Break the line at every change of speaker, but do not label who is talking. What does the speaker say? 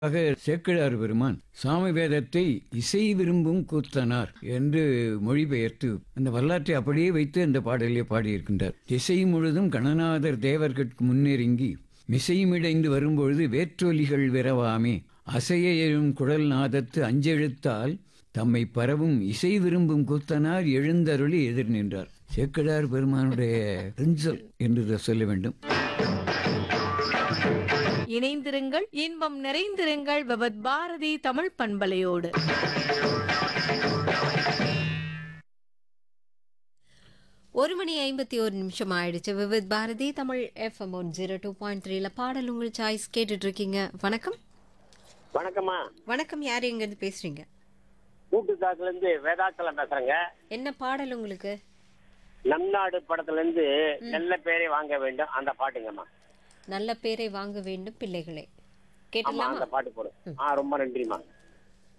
ஆக சேக்கிழார் பெருமான் சாமி வேதத்தை இசை விரும்பும் கூத்தனார் என்று மொழிபெயர்த்து அந்த வரலாற்றை அப்படியே வைத்து அந்த பாடலிலே பாடியிருக்கின்றார் திசை முழுதும் கணநாதர் தேவர்கட்கு முன்னெருங்கி மிசைமிடைந்து வரும்பொழுது வேற்றொலிகள் விரவாமே அசைய எழும் குழல் நாதத்து அஞ்செழுத்தால் தம்மை பரவும் இசை விரும்பும் கூத்தனார் எழுந்தருளி எதிர் நின்றார் சேக்கிழார் பெருமானுடைய பெருஞ்சொல் என்று இதை சொல்ல வேண்டும்
இணைந்திருங்கள் இன்பம் நிறைந்திருங்கள் பவத் பாரதி தமிழ் பண்பலையோடு
ஒரு மணி ஐம்பத்தி ஒரு நிமிஷம் ஆயிடுச்சு Vividh Bharati Tamil FM one zero two point த்ரீல பாடல் உங்கள் சாய்ஸ் கேட்டுட்டு இருக்கீங்க வணக்கம்
வணக்கம்மா
வணக்கம் யார் எங்கேருந்து பேசுறீங்க
கூட்டுத்தாக்குல இருந்து வேதாச்சலம் பேசுறேங்க
என்ன பாடல் உங்களுக்கு
நம் நாடு படத்துல இருந்து நல்ல பேரை வாங்க வேண்டும் அந்த பாட்டுங்கம்மா
நல்ல பேரை வாங்க வேண்டும் பிள்ளைகளே
ஆமா
கேட்டலாமா
அந்த பாட்டு போடும் ஆ ரொம்ப நன்றிம்மா